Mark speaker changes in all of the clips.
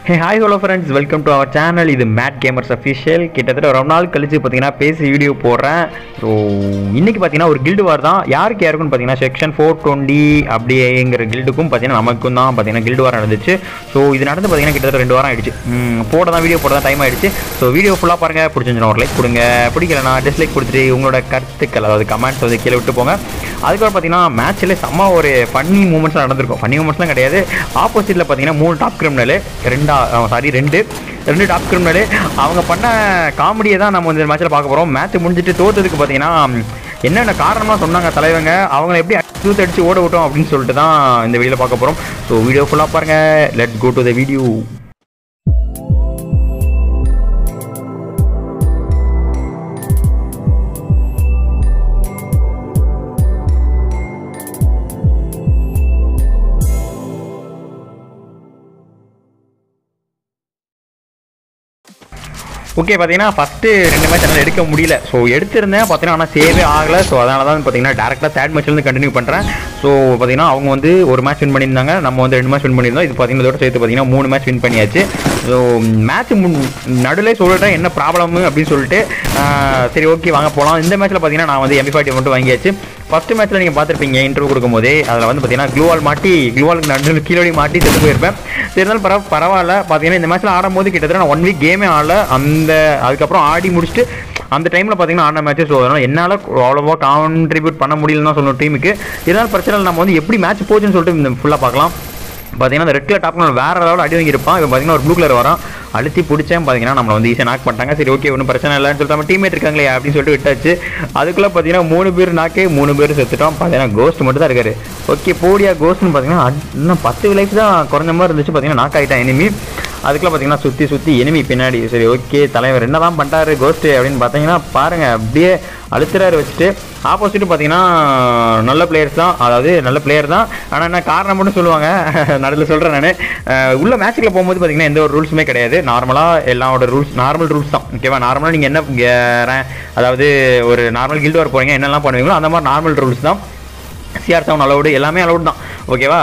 Speaker 1: hey hi hello friends welcome to our channel இது Mad Gamers official கிட்டத்தட்ட ரொம்ப நாள் கழிச்சு பார்த்தீங்கன்னா பேசி வீடியோ போடுறேன் ஸோ இன்னைக்கு பார்த்தீங்கன்னா ஒரு கில்டு வார் தான் யாருக்கு யாருக்குன்னு பார்த்தீங்கன்னா செக்ஷன் ஃபோர் டுவெண்ட்டி அப்படிங்கிற கில்டுக்கும் பார்த்தீங்கன்னா நமக்கும் தான் பார்த்தீங்கன்னா கில்டு வாரம் நடந்துச்சு ஸோ இது நடந்து பார்த்தீங்கன்னா கிட்டத்தட்ட ரெண்டு வாரம் ஆயிடுச்சு ம், போட தான் வீடியோ போட தான் டைம் ஆயிடுச்சு ஸோ வீடியோ ஃபுல்லாக பாருங்க பிடிச்சிருந்துச்சுன்னா ஒரு லைக் கொடுங்க பிடிக்கலனா டிஸ்லைக் கொடுத்துட்டு உங்களோட கருத்துக்கள் அதாவது கமெண்ட்ஸ் வந்து கீழே விட்டு போங்க அதுக்கப்புறம் பார்த்தீங்கன்னா மேட்ச்சில் செம்ம ஒரு ஃபன்னி மூமெண்ட்ஸ் நடந்திருக்கும் ஃபன்னி மூமெண்ட்ஸ்லாம் கிடையாது ஆப்போசிட்டில் பார்த்தீங்கன்னா மூணு டாப் கிரிமினல் ரெண்டா சாரி ரெண்டு ரெண்டு டாப் கிரிமினல் அவங்க பண்ண காமெடியை தான் நம்ம இந்த மேட்ச்சில் பார்க்க போகிறோம் மேட்ச் முடிஞ்சிட்டு தோத்ததுக்கு பார்த்தீங்கன்னா என்னென்ன காரணமாக சொன்னாங்க தலைவங்க அவங்கள எப்படி தூத்து அடிச்சு ஓட விட்டோம் அப்படின்னு சொல்லிட்டு தான் இந்த வீடியோவில் பார்க்க போகிறோம் ஸோ வீடியோ ஃபுல்லாக பாருங்கள் let go to the video okay பார்த்தீங்கன்னா ஃபஸ்ட்டு ரெண்டு மேட்ச் என்னால் எடுக்க முடியல ஸோ எடுத்திருந்தேன் பார்த்தீங்கன்னா ஆனால் சேவே ஆகலை ஸோ அதனால தான் பார்த்தீங்கன்னா டேரெக்டாக தேர்ட் மேட்ச்லேருந்து கண்டினியூ பண்ணுறேன் ஸோ பார்த்தீங்கன்னா அவங்க வந்து ஒரு மேட்ச் வின் பண்ணியிருந்தாங்க நம்ம வந்து ரெண்டு மேட்ச் வின் பண்ணியிருந்தோம் இது பார்த்தீங்கன்னா இதோட சேர்த்து பார்த்தீங்கன்னா மூணு மேட்ச் வின் பண்ணியாச்சு ஸோ மேட்ச் நடுவில் சொல்லிட்டேன் என்ன ப்ராப்ளம் அப்படின்னு சொல்லிட்டு ஆஹ், சரி ஓகே வாங்க போகலாம் இந்த மேட்ச்சில் பார்த்தீங்கன்னா நான் வந்து எம்பி ஃபார்ட்டி மட்டும் வாங்கியாச்சு ஃபஸ்ட்டு மேட்ச்சில் நீங்கள் பார்த்துருப்பீங்க இன்டர்வியூ கொடுக்கும்போதே அதில் வந்து பார்த்தீங்கன்னா க்ளூவால் மாட்டி க்ளூவாலுக்கு நடுவில் கீழே மாட்டி செத்து போயிருப்பேன் சரி இருந்தாலும் பரவ பரவாயில்ல பார்த்தீங்கன்னா இந்த மேட்ச்சில் ஆடும்போது கிட்டத்தட்ட நான் ஒன் வீக் கேமே ஆடல அந்த அதுக்கப்புறம் ஆடி முடிச்சுட்டு அந்த டைமில் பார்த்தீங்கன்னா ஆடின மேட்ச் ஸோ அதனால் என்னால் அவ்வளோவா கான்ட்ரிபியூட் பண்ண முடியலன்னு தான் சொல்லணும் டீமுக்கு இருந்தாலும் பிரச்சனை இல்லை நம்ம வந்து எப்படி மேட்ச் போச்சுன்னு சொல்லிட்டு இந்த ஃபுல்லாக பார்க்கலாம் பார்த்தீங்கன்னா அந்த ரெட் கலர் டாப் வேற லெவலில் அடி வாங்கியிருப்பான் இப்போ பார்த்தீங்கன்னா ஒரு ப்ளூ கலர் வரான் அழுத்தி பிடிச்சேன் பார்த்தீங்கன்னா நம்மளை வந்து ஈஸியாக நாக் பண்ணிட்டாங்க சரி ஓகே ஒன்றும் பிரச்சனை இல்லைன்னு சொல்லிட்டு நம்ம டீமேட் இருக்காங்களே அப்படின்னு சொல்லிட்டு விட்டாச்சு அதுக்குள்ளே பார்த்தீங்கன்னா மூணு பேர் நாக்கே மூணு பேர் செத்துட்டோம் பார்த்தீங்கன்னா கோஸ்ட் மட்டும் தான் இருக்காரு ஓகே போடியா கோஸ்ட்னு பார்த்தீங்கன்னா அட்- இன்னும் பத்து லைஃப் தான் குறைஞ்ச மாதிரி இருந்துச்சு பார்த்தீங்கன்னா நாக் ஆகிட்டான் எனிமி அதுக்குள்ள பார்த்தீங்கன்னா சுற்றி சுற்றி எனிமி பின்னாடி சரி ஓகே தலைவர் என்ன தான் பண்ணிட்டாரு கோஸ்ட்டு அப்படின்னு பார்த்தீங்கன்னா பாருங்கள் அப்படியே அழுத்துறாரு வச்சுட்டு ஆப்போசிட்டும் பார்த்தீங்கன்னா நல்ல பிளேயர்ஸ் தான் அதாவது நல்ல பிளேயர் தான் ஆனால் என்ன காரணம் மட்டும் சொல்லுவாங்க நடுவில் சொல்கிறேன் நான் உள்ள மேட்ச்சுக்குள்ள போகும்போது பார்த்தீங்கன்னா எந்த ஒரு ரூல்ஸுமே கிடையாது நார்மலாக எல்லாரோட ரூல்ஸ் நார்மல் ரூல்ஸ் தான் ஓகேவா நார்மலாக நீங்கள் என்ன க- ra- அதாவது ஒரு நார்மல் கில்டு வர போகிறீங்க என்னெல்லாம் பண்ணுவீங்களோ அந்த மாதிரி நார்மல் ரூல்ஸ் தான் சிஆர் செவன் அலவுடு எல்லாமே அலவுட் தான் ஓகேவா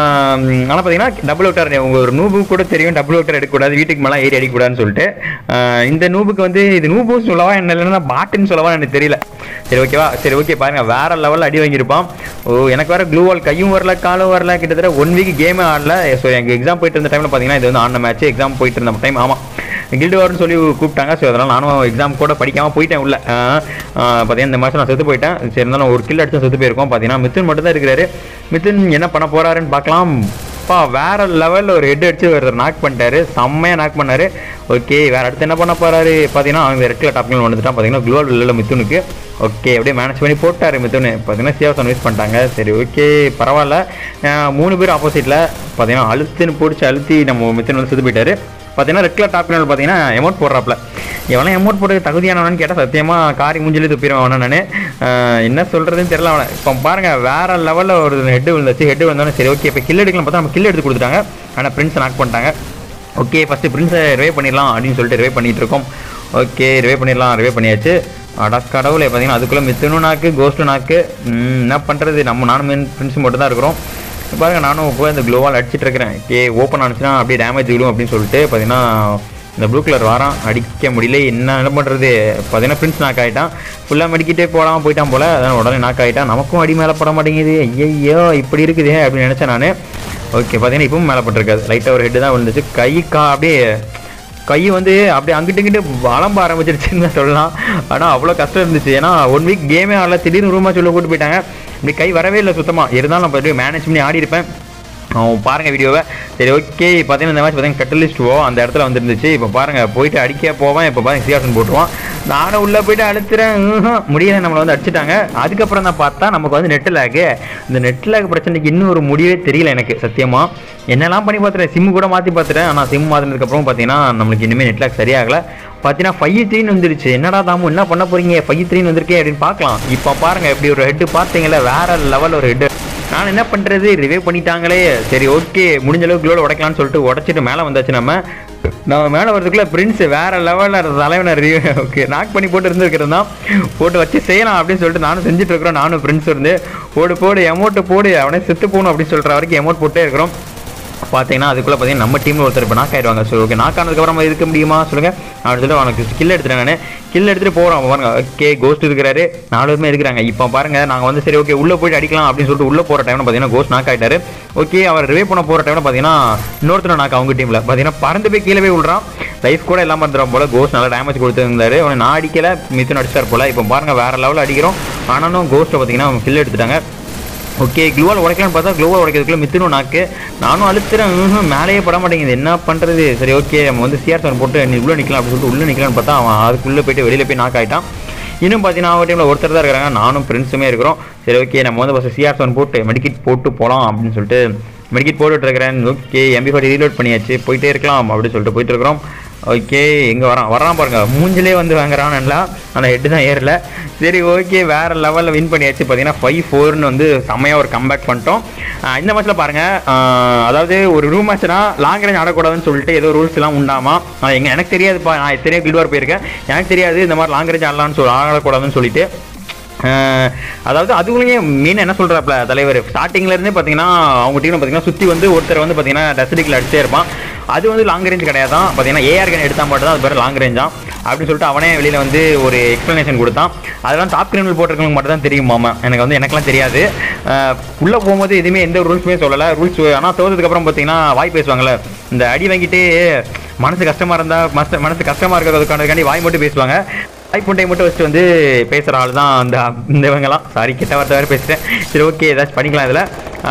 Speaker 1: ஆனால் பார்த்தீங்கன்னா டபுள் ஓட்டர் உங்கள் ஒரு நூபு கூட தெரியும் டபுள் ஓட்டர் எடுக்கக்கூடாது வீட்டுக்கு மேலே ஏறி அடிக்கக்கூடாதுன்னு சொல்லிட்டு ஆஹ் இந்த நூபுக்கு வந்து இது நூபு சொல்லவா என்ன இல்லைன்னா பாட்டுன்னு சொல்லவா எனக்கு தெரியல சரி ஓகேவா சரி ஓகே பாருங்க வேற லெவலில் அடி வாங்கியிருப்பான் ஓ எனக்கு வேற க்ளூ வால் கையும் வரல காலும் வரல கிட்டத்தட்ட ஒன் வீக் கேமே ஆடல ஸோ எங்கள் எக்ஸாம் போயிட்டு இருந்த டைமில் பார்த்தீங்கன்னா இது வந்து ஆன மேட்ச் எக்ஸாம் போயிட்டு இருந்த டைம் ஆமாம் கில்டு வார்னு சொல்லி கூப்பிட்டாங்க ஸோ அதனால் நானும் எக்ஸாம் கூட படிக்காமல் போயிட்டேன் உள்ள ஆஹ் ஆஹ் பார்த்தீங்கன்னா இந்த மாதம் நான் செத்து போயிட்டேன் சரி இருந்தாலும் ஒரு கில் அடிச்சு செத்து போயிருக்கோம் பார்த்தீங்கன்னா மித்துன் மட்டும் தான் இருக்கிறாரு மித்துன் என்ன பண்ண போறாருன்னு பார்க்கலாம் பா வேற லெவலில் ஒரு ஹெட் அடிச்சு ஒருத்தர் நாக் பண்ணிட்டாரு செம்மையாக நாக் பண்ணாரு ஓகே வேற அடுத்து என்ன பண்ண போறாரு பார்த்தீங்கன்னா அவங்க ரெட்டில் டாப்கள் வந்துட்டான் பார்த்தீங்கன்னா குளோல் இல்லை மித்துனுக்கு ஓகே அப்படியே மேனேஜ் பண்ணி போட்டாரு மித்துனு பார்த்தீங்கன்னா சியாசன் யூஸ் பண்ணிட்டாங்க சரி ஓகே பரவாயில்ல ஆஹ் மூணு பேர் ஆப்போசிட்டில் பார்த்தீங்கன்னா அழுத்துன்னு பிடிச்சி அழுத்தி நம்ம மித்துன் வந்து செத்து போயிட்டாரு பார்த்தீங்கன்னா ரெட் கலர் டாப் கிரிமினல் பார்த்தீங்கன்னா எமௌண்ட் போடுறாப்ல எவனா எமௌண்ட் போட்டு தகுதியானவனு கேட்டால் சத்தியமாக காரி மூஞ்சிலே துப்பிடுவான் நான் என்ன சொல்கிறதுன்னு தெரியல அவனை இப்போ பாருங்க வேற லெவலில் ஒரு ஹெட் விழுந்துச்சு ஹெட் விழுந்தோடனே சரி ஓகே இப்போ கில் எடுக்கலாம் பார்த்தா நம்ம கில் எடுத்து கொடுத்துட்டாங்க ஆனால் பிரின்ஸை நாக் பண்ணிட்டாங்க ஓகே ஃபஸ்ட்டு பிரின்ஸை ரிவே பண்ணிடலாம் அப்படின்னு சொல்லிட்டு ரிவே பண்ணிட்டு இருக்கோம் ஓகே ரிவே பண்ணிடலாம் ரிவே பண்ணியாச்சு அட கடவுளே பார்த்தீங்கன்னா அதுக்குள்ளே மித்துனும் நாக்கு கோஸ்ட்டும் நாக்கு ம், என்ன பண்ணுறது நம்ம நானும் பிரின்ஸ் மட்டும் தான் இருக்கிறோம் இப்ப பாருங்க நானும் போய் இந்த க்ளோவால் அடிச்சிட்டு இருக்கிறேன் கே ஓப்பன் ஆனிச்சுன்னா அப்படியே டேமேஜ் விழும் அப்படின்னு சொல்லிட்டு பார்த்தீங்கன்னா இந்த ப்ளூ கலர் வாரான் அடிக்க முடியல என்ன என்ன பண்ணுறது பார்த்தீங்கன்னா பிரின்ஸ் நாக் ஆகிட்டான் ஃபுல்லாக மெடிக்கிட்டே போடாமல் போயிட்டான் போல அதான் உடனே நாக் ஆகிட்டான் நமக்கும் அடி மேலே பட மாட்டேங்குது ஐயோ இப்படி இருக்குதே அப்படின்னு நினச்சேன் நான் ஓகே பார்த்தீங்கன்னா இப்பவும் மேலே பட்டிருக்காது லைட்டாக ஒரு ஹெட்டு தான் விழுந்துச்சு கை கா அப்படியே கை வந்து அப்படியே அங்கிட்டு இங்கிட்டு வளம்ப ஆரம்பிச்சிருச்சுன்னு தான் சொல்லலாம் ஆனால் அவ்வளோ கஷ்டம் இருந்துச்சு ஏன்னா ஒன் வீக் கேமே ஆடல திடீர்னு ரூமா சொல்ல கூட்டு போயிட்டாங்க இப்படி கை வரவே இல்லை சுத்தமாக இருந்தாலும் நான் போய் மேனேஜ் பண்ணி ஆடி இருப்பேன் அவன் பாருங்க வீடியோவை சரி ஓகே பார்த்தீங்கன்னா இந்த மேட்ச் பார்த்தீங்கன்னா கட்டலிஸ்ட் ஓ அந்த இடத்துல வந்துருந்துச்சு இப்போ பாருங்க போயிட்டு அடிக்க போவேன் இப்போ பாருங்க சியாசன் போட்டுருவான் நானும் உள்ளே போயிட்டு அழுத்துறேன் ம்ஹும், முடியல நம்மளை வந்து அடிச்சிட்டாங்க அதுக்கப்புறம் தான் பார்த்தா நமக்கு வந்து நெட் லேக்கு இந்த நெட் லேக் பிரச்சனைக்கு இன்னும் ஒரு முடிவே தெரியல எனக்கு சத்தியமா என்னெல்லாம் பண்ணி பார்த்துட்டேன் சிம் கூட மாற்றி பார்த்துட்டேன் ஆனால் சிம் மாற்றினதுக்கப்புறம் பார்த்தீங்கன்னா நம்மளுக்கு இனிமேல் நெட் லேக் சரியாகல பார்த்தீங்கன்னா ஃபைவ் த்ரீன்னு வந்துருச்சு என்னடா தாமு என்ன பண்ண போறீங்க ஃபைவ் த்ரீன்னு வந்திருக்கே அப்படின்னு பார்க்கலாம் இப்போ பாருங்க இப்படி ஒரு ஹெட் பார்த்தீங்களா வேற லெவல் ஒரு ஹெட் நான் என்ன பண்றது ரிவே பண்ணிட்டாங்களே சரி ஓகே முடிஞ்ச அளவுக்கு க்ளோல உடைக்கலாம்னு சொல்லிட்டு உடைச்சிட்டு மேலே வந்தாச்சு நம்ம நம்ம மேலே வரதுக்குள்ள பிரின்ஸ் வேற லெவலில் தலைவனை ஓகே நாக் பண்ணி போட்டு இருந்திருக்கிறது தான் போட்டு வச்சு செய்யலாம் அப்படின்னு சொல்லிட்டு நானும் செஞ்சுட்டு இருக்கிறோம் நானும் பிரின்ஸ் இருந்து போடு போடு எமௌண்ட் போடு அவனே செத்து போகணும் அப்படின்னு சொல்கிற வரைக்கும் எமௌண்ட் போட்டே இருக்கிறோம் பார்த்தீங்கன்னா அதுக்குள்ளே பார்த்தீங்கன்னா நம்ம டீமில் ஒருத்தர் இப்போ நாக் ஆயிடுவாங்க ஸோ ஓகே நாக் ஆனதுக்கப்புறம் இருக்க முடியுமா சொல்லுங்கள் அப்படின்னு சொல்லிட்டு அவனுக்கு கில் எடுத்துட்டேன் நான் கில் எடுத்துகிட்டு போகிறோம் பாருங்க ஓகே கோஸ்ட் இருக்கிறாரு நாலு பேருமே இருக்கிறாங்க இப்போ பாருங்க நாங்கள் வந்து சரி ஓகே உள்ளே போயிட்டு அடிக்கலாம் அப்படின்னு சொல்லிட்டு உள்ளே போகிற டைமில் பார்த்தீங்கன்னா கோஸ்ட் நாக் ஆயிட்டாரு ஓகே அவர் ரிவே பண்ண போகிற டைமில் பார்த்தீங்கன்னா இன்னொருத்தர் நாக் அவங்க டீமில் பார்த்தீங்கன்னா பறந்து போய் கீழே போய் விழுறான் லைஃப் கூட இல்லாமல் இருந்துடும் போல கோஸ்ட் நல்லா டேமேஜ் கொடுத்துருந்தாரு அவனை நான் அடிக்கல மித்தன் அடிச்சார் போல இப்போ பாருங்க வேற லெவலில் அடிக்கிறோம் ஆனாலும் கோஸ்ட்டை பார்த்தீங்கன்னா அவங்க கில் எடுத்துட்டாங்க ஓகே க்ளூவால் உடைக்கலாம்னு பார்த்தா க்ளூவால் உடைக்கிறதுக்குள்ள மித்தினும் நாக்கு நானும் அழுத்துறேன் ம்ஹும், மேலேயே பட மாட்டேங்குது என்ன பண்ணுறது சரி ஓகே நம்ம வந்து சிஆர் செவன் போட்டு நீ உள்ளே நிற்கலாம் அப்படின்னு சொல்லிட்டு உள்ளே நிற்கலாம்னு பார்த்தா அவன் அதுக்குள்ளே போயிட்டு வெளியில் போய் நாக் ஆகிட்டான் இன்னும் பார்த்தீங்கன்னா அவன் டைமில் ஒருத்தர் தான் இருக்கிறாங்க நானும் ஃப்ரெண்ட்ஸுமே இருக்கிறோம் சரி ஓகே நம்ம வந்து ஃபஸ்ட் சிஆர் செவன் போட்டு மெடிக்கிட் போட்டு போகலாம் அப்படின்னு சொல்லிட்டு மெடிக்கிட் போட்டுட்டு இருக்கிறேன் ஓகே எம்பி ஃபார்ட்டி ரீலோட் பண்ணியாச்சு போயிட்டே இருக்கலாம் அப்படின்னு சொல்லிட்டு போயிட்டு இருக்கிறோம் ஓகே எங்கே வரான் வரான் பாருங்க மூஞ்சிலே வந்து வாங்குறான் நல்லா ஆனால் ஹெட்டு தான் ஏறல சரி ஓகே வேற லெவலில் வின் பண்ணியாச்சு பார்த்தீங்கன்னா ஃபைவ் ஃபோர்னு வந்து செம்மையாக ஒரு கம்பேக் பண்ணிட்டோம் ஆஹ் இந்த மேட்ச்சில் பாருங்க ஆஹ் அதாவது ஒரு ரூம் மேட்ச்னா லாங் ரேஞ்ச் ஆடக்கூடாதுன்னு சொல்லிட்டு ஏதோ ரூல்ஸ் எல்லாம் உண்டாமா ஆஹ் எங்க எனக்கு தெரியாதுப்பா நான் எத்தனையோ கில்ட் வார் போயிருக்கேன் எனக்கு தெரியாது இந்த மாதிரி லாங் ரேஞ்ச் ஆடலாம்னு சொல்லி ஆடக்கூடாதுன்னு சொல்லிட்டு ஆஹ் அதாவது அதுக்குள்ளேயும் மெயின் என்ன சொல்கிறாப்ல தலைவர் ஸ்டார்டிங்ல இருந்தே பார்த்தீங்கன்னா அவங்க டீம் பார்த்தீங்கன்னா சுற்றி வந்து ஒருத்தர் வந்து பார்த்தீங்கன்னா டஸ்டிக்கில் அடிச்சே இருப்பான் அது வந்து லாங் ரேஞ்ச் கிடையாது தான் பார்த்தீங்கன்னா ஏஆர் கன் எடுத்தால் மட்டும் தான் அது பேர் லாங் ரேஞ்ச் தான் அப்படின்னு சொல்லிட்டு அவனே வெளியில் வந்து ஒரு எக்ஸ்ப்ளனேஷன் கொடுத்தான் அதெல்லாம் டாப் கிரிமினல் போட்டிருக்கவங்க மட்டும் தான் தெரியும் மாமா எனக்கு வந்து எனக்கெல்லாம் தெரியாது ஆஹ் உள்ள போகும்போது எதுவுமே எந்த ரூல்ஸுமே சொல்லலை ரூல்ஸ் ஆனால் தோற்றதுக்கப்புறம் பார்த்தீங்கன்னா வாய் பேசுவாங்கல்ல இந்த அடி வாங்கிட்டு மனசு கஷ்டமாக இருந்தால் மனசு மனசு கஷ்டமாக இருக்கிறதுக்காண்டி வாய் மட்டும் பேசுவாங்க வாய்ப்புண்டை மட்டும் வச்சுட்டு வந்து பேசுகிற ஆள் தான் அந்த இந்த இவங்கெல்லாம் சாரி கெட்ட வார்த்தை வேறு பேசுகிறேன் சரி ஓகே ஏதாச்சும் பண்ணிக்கலாம் இதில்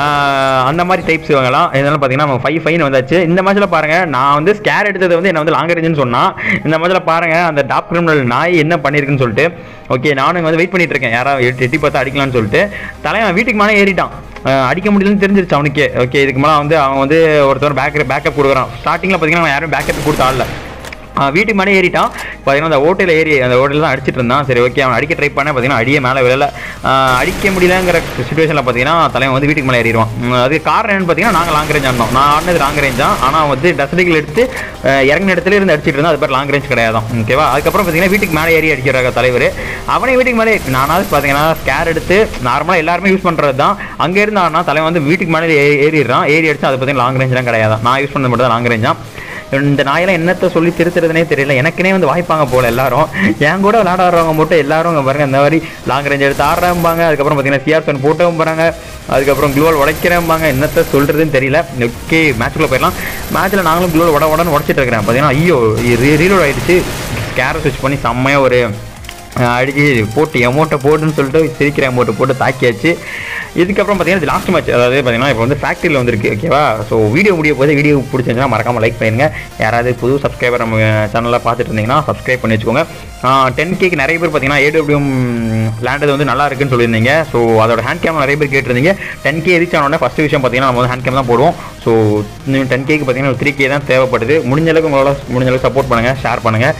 Speaker 1: அந்த மாதிரி டைப்ஸ் இவங்கெல்லாம் இதெல்லாம் பார்த்தீங்கன்னா நம்ம ஃபைவ் ஃபைன் வந்தாச்சு இந்த மேட்ச்சில் பாருங்கள் நான் வந்து ஸ்கேர் எடுத்தது வந்து என்ன வந்து லாங் ரேஞ்சுன்னு சொன்னால் இந்த மேட்ச்சில் பாருங்கள் அந்த டாப் கிரிமினல் நாய் என்ன பண்ணியிருக்குன்னு சொல்லிட்டு ஓகே நானும் இங்க வந்து வெயிட் பண்ணிட்டு இருக்கேன் யாராவது எட்டி எட்டி பார்த்தா அடிக்கலாம்னு சொல்லிட்டு தலைவன் வீட்டுக்கு மேலே ஏறிட்டான் அஹ் அடிக்க முடியலன்னு தெரிஞ்சிருச்சு அவனுக்கே ஓகே இதுக்கு மேலே வந்து அவன் வந்து ஒருத்தர் பேக் பேக்கப் கொடுக்குறான் ஸ்டார்டிங்கில் பார்த்தீங்கன்னா அவன் யாரும் பேக்கப் கொடுத்த ஆள்ல அவன் வீட்டுக்கு மேலே ஏறிட்டான் பார்த்தீங்கன்னா அந்த ஓட்டையில் ஏறி அந்த ஓட்டையில் தான் அடிச்சிட்டு இருந்தான் சரி ஓகே அவன் அடிக்க ட்ரை பண்ண பார்த்தீங்கன்னா அடியே மேலே விழல ஆஹ் அடிக்க முடியலங்கிற சுச்சுவேஷனில் பார்த்தீங்கன்னா தலைவன் வந்து வீட்டுக்கு மேலே ஏறிடுவான் உம் அதுக்கு காரணம் என்னன்னு பார்த்தீங்கன்னா நாங்கள் லாங் ரேஞ்ச் ஆனோம் நான் ஆடினது லாங் ரேஞ்ச் தான் ஆனால் வந்து டஸ்டிகள் எடுத்து ஆஹ் இறங்கின இடத்துல இருந்து அடிச்சிட்டு இருந்தா அது பேர் லாங் ரேஞ்ச் கிடையாது ஓகேவா அதுக்கப்புறம் பார்த்தீங்கன்னா வீட்டுக்கு மேலே ஏறி அடிக்கிறாங்க தலைவர் அவனே வீட்டுக்கு மேலே நானாவது பார்த்தீங்கன்னா ஸ்கேர் எடுத்து நார்மலாக எல்லாருமே யூஸ் பண்ணுறது தான் அங்கே இருந்து ஆனா தலைவன் வந்து வீட்டுக்கு மேலே ஏறி ஏறிடுறான் ஏறி அடிச்சு அது பார்த்தீங்கன்னா லாங் ரேஞ்ச்லாம் கிடையாது நான் யூஸ் பண்ணது மட்டும் தான் லாங் ரேஞ்ச் தான் இந்த நாயெல்லாம் என்னத்த சொல்லி திருத்துறதுனே தெரியல எனக்குனே வந்து வாய்ப்பாங்க போல எல்லாரும் என் கூட விளாட ஆடுறவங்க மட்டும் எல்லாரும் இங்க பாருங்க இந்த மாதிரி லாங் ரேஞ்ச் எடுத்து ஆடுறாம்பாங்க அதுக்கப்புறம் பார்த்தீங்கன்னா சிஆர்சன் போட்டவும் போகிறாங்க அதுக்கப்புறம் க்ளூவல் உடைக்கிறேன்பாங்க என்னத்த சொல்றதுன்னு தெரியல ஓகே மேட்ச்க்குள்ள போயிடலாம் மேட்ச்சில் நாங்களும் க்ளூவல் உட உடன்னு உடச்சிட்டு இருக்கிறேன் பார்த்தீங்கன்னா ஐயோ ரீலோட் ஆயிடுச்சு ஸ்கேரை ஸ்விட்ச் பண்ணி செம்மையாக ஒரு அஹ் அடிச்சு போட்டு எமௌண்ட்டை போட்டுன்னு சொல்லிட்டு சிரிக்கிற அமௌண்ட்டை போட்டு தாக்கியாச்சு இதுக்கப்புறம் பார்த்தீங்கன்னா லாஸ்ட் மேட்ச் அதாவது பார்த்தீங்கன்னா இப்போ வந்து ஃபேக்ட்ரியில் வந்திருக்கு ஓகேவா ஸோ வீடியோ முடிய போது வீடியோ பிடிச்சிருந்துச்சுன்னா மறக்காமல் லைக் பண்ணிடுங்க யாராவது புது சப்ஸ்கிரைபர் நம்ம சேனலில் பார்த்துட்டு இருந்தீங்கன்னா சப்ஸ்கிரைப் பண்ணி வச்சுக்கோங்க டென் கேக்கு நிறைய பேர் பார்த்தீங்கன்னா ஏடபிள்யூஎம் லேண்டது வந்து நல்லா இருக்குன்னு சொல்லியிருந்தீங்க ஸோ அதோட ஹேண்ட் கேம் நிறைய பேர் கேட்டிருந்தீங்க டென் கே ரீச் ஆனோடனே ஃபஸ்ட் விஷயம் பார்த்தீங்கன்னா நம்ம வந்து ஹேண்ட் கேம் தான் போடுவோம் ஸோ டென் கேக்கு பார்த்தீங்கன்னா த்ரீ கே தான் தேவைப்படுது முடிஞ்ச அளவுக்கு உங்களால் முடிஞ்ச அளவுக்கு சப்போர்ட் பண்ணுங்கள் ஷேர் பண்ணுங்கள்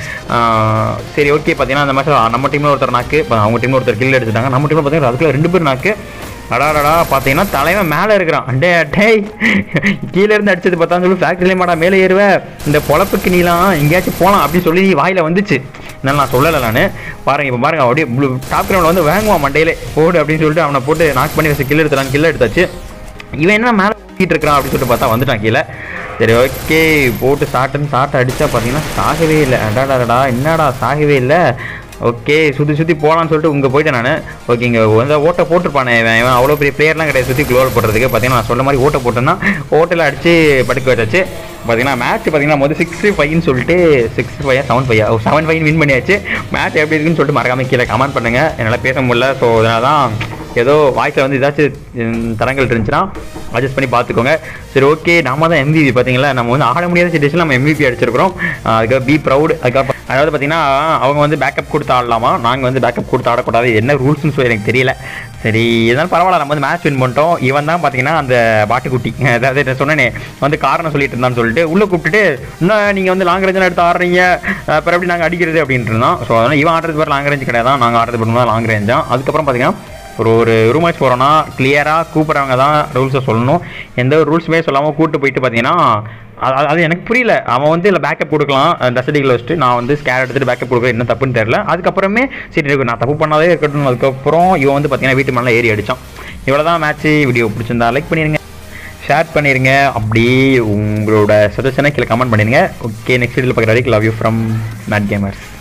Speaker 1: சரி ஓகே பார்த்தீங்கன்னா அந்த மாதிரி நம்ம டீமில் ஒருத்தர் நாக்கு இப்போ அவங்க டீமில் ஒருத்தர் கில் எடுத்துட்டாங்க நம்ம டீமில் பார்த்தீங்கன்னா அதுக்குள்ள ரெண்டு பேர் நாக்கு அடாடா பார்த்தீங்கன்னா தலைவன் மேலே இருக்கிறான் டே டேய் கீழே இருந்து அடிச்சது பார்த்தான்னு சொல்லி ஃபேக்ட்ரிலே மாடா மேலே ஏறுவ இந்த பொழப்புக்கு நீலாம் எங்கேயாச்சும் போகலாம் அப்படின்னு சொல்லி வாயில வந்துச்சு இதனால நான் சொல்லலை நான் பாருங்க இப்போ பாருங்க அப்படியே ப்ளூ டாப் கிரவுண்டில் வந்து வாங்குவான் மண்டையிலே போடு அப்படின்னு சொல்லிட்டு அவனை போட்டு நாக் பண்ணி வச்சு கில் எடுத்துட்டான் கில் எடுத்தாச்சு இவன் என்ன மேலே ஊட்டிட்டு இருக்கிறான் அப்படின்னு சொல்லிட்டு பார்த்தா வந்துட்டான் கீழே சரி ஓகே போட்டு சாட்டுன்னு சாட்டை அடிச்சா பார்த்தீங்கன்னா சாகவே இல்லை அடாடாடா என்னடா சாகவே இல்லை ஓகே சுற்றி சுற்றி போகலான்னு சொல்லிட்டு இங்கே போயிட்டேன் நான் ஓகே இங்கே வந்து ஓட்டை போட்டிருப்பானே இவன் இவன் அவ்வளோ பெரிய பிளேயர்லாம் கிடையாது சுற்றி க்ளோர் போடுறதுக்கு பார்த்தீங்கன்னா நான் சொன்ன மாதிரி ஓட்டை போட்டேன்னா ஓட்டில் அடித்து படுக்க வச்சாச்சு பார்த்தீங்கன்னா மேட்ச் பார்த்தீங்கன்னா முதல் சிக்ஸ் ஃபைவ்னு சொல்லிட்டு six five seven five seven five win பண்ணியாச்சு மேட்ச் எப்படி இருக்குன்னு சொல்லிட்டு மறக்காம கீழே கமெண்ட் பண்ணுங்கள் என்னால் பேச முடியல ஸோ அதனால தான் ஏதோ வாய்ஸில் வந்து ஏதாச்சும் ம், தரங்கள் இருந்துச்சுன்னா அட்ஜஸ்ட் பண்ணி பார்த்துக்கோங்க சரி ஓகே நாம தான் எம்விபி பார்த்தீங்களா நம்ம வந்து ஆட முடியாத சுச்சுவேஷன் நம்ம எம்விபி அடிச்சிருக்கிறோம் அதுக்காக பி ப்ரௌட் அதுக்கப்புறம் அதாவது பார்த்தீங்கன்னா அவங்க வந்து பேக்கப் கொடுத்து ஆடலாமா நாங்கள் வந்து பேக்கப் கொடுத்து ஆடக்கூடாது என்ன ரூல்ஸ்னு சொல்லி எனக்கு தெரியல சரி இதனால பரவாயில்ல நம்ம வந்து மேட்ச் வின் பண்ணிட்டோம் இவன் தான் பார்த்தீங்கன்னா அந்த பாட்டுக்குட்டி அதாவது நான் சொன்னேனே வந்து காரணம் சொல்லிட்டு இருந்தான்னு சொல்லிட்டு உள்ளே கூப்பிட்டுட்டு இன்னும் நீங்கள் வந்து லாங் ரேஞ்சில் எடுத்து ஆடுறீங்க அப்புறம் எப்படி நாங்கள் அடிக்கிறது அப்படின்ட்டு இருந்தோம் ஸோ அதனால் இவன் ஆடுறது பேர் லாங் ரேஞ்ச் கிடையாது நாங்கள் ஆடுறது பேர் லாங் ரேஞ்ச் தான் அதுக்கப்புறம் பார்த்தீங்கன்னா ஒரு ஒரு ரூம் மேட்ச் போகிறோன்னா கிளியராக கூப்பிட்றவங்க தான் ரூல்ஸை சொல்லணும் எந்த ஒரு ரூல்ஸுமே சொல்லாமல் கூப்பிட்டு போயிட்டு பார்த்தீங்கன்னா அது அது- அது எனக்கு புரியல அவன் வந்து இல்லை பேக்கப் கொடுக்கலாம் டஸ்டிக்கில் வச்சுட்டு நான் வந்து ஸ்கேர் எடுத்துட்டு பேக்கப் கொடுக்குறேன் என்ன தப்புன்னு தெரியல அதுக்கப்புறமே சரி இருக்கு, நான் தப்பு பண்ணாதே இருக்கட்டும் அதுக்கப்புறம் இவன் வந்து பார்த்தீங்கன்னா வீட்டு மேலே ஏறி அடித்தான் இவ்வளோ தான் மேட்ச்சு வீடியோ பிடிச்சிருந்தா லைக் பண்ணிடுங்க ஷேர் பண்ணிடுங்க அப்படியே உங்களோட சஜஷனை கீழே கமெண்ட் பண்ணிடுங்க ஓகே நெக்ஸ்ட் வீடியோவில் பார்க்குற வரைக்கும் love you from Mad gamers